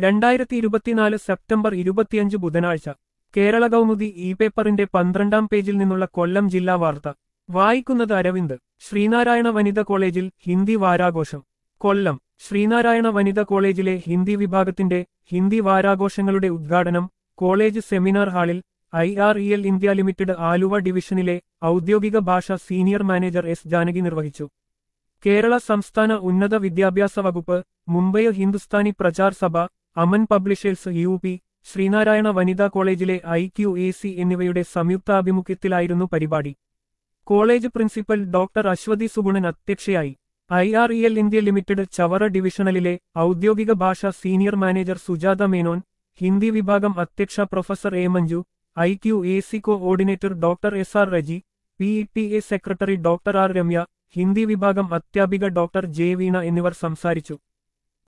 രണ്ടായിരത്തി ഇരുപത്തിനാല് സെപ്റ്റംബർ ഇരുപത്തിയഞ്ച് ബുധനാഴ്ച കേരള കൗമുദി ഇ പേപ്പറിന്റെ പന്ത്രണ്ടാം പേജിൽ നിന്നുള്ള കൊല്ലം ജില്ലാ വാർത്ത വായിക്കുന്നത് അരവിന്ദ് ശ്രീനാരായണ വനിത കോളേജിൽ ഹിന്ദി വാരാഘോഷം കൊല്ലം ശ്രീനാരായണ വനിത കോളേജിലെ ഹിന്ദി വിഭാഗത്തിന്റെ ഹിന്ദി വാരാഘോഷങ്ങളുടെ ഉദ്ഘാടനം കോളേജ് സെമിനാർ ഹാളിൽ I R E L India limited Aluva ഡിവിഷനിലെ ഔദ്യോഗിക ഭാഷ സീനിയർ മാനേജർ എസ് ജാനകി നിർവഹിച്ചു കേരള സംസ്ഥാന ഉന്നത വിദ്യാഭ്യാസ വകുപ്പ് Mumbai Hindustani Prachar Sabha Aman publishers U P Sreenarayana Vanitha കോളേജിലെ ഐ ക്യു എ സി എന്നിവയുടെ സംയുക്താഭിമുഖ്യത്തിലായിരുന്നു പരിപാടി college principal doctor Aswathi Sugunan അധ്യക്ഷയായി I R E L India limited Chavara ഡിവിഷണലിലെ ഔദ്യോഗിക ഭാഷ സീനിയർ മാനേജർ സുജാത മേനോൻ ഹിന്ദി വിഭാഗം അധ്യക്ഷ professor A Manju I Q A C coordinator doctor S R Reji P E T A secretary doctor R Ramya Hindi വിഭാഗം അധ്യാപിക ഡോക്ടർ ജെ വീണ എന്നിവർ സംസാരിച്ചു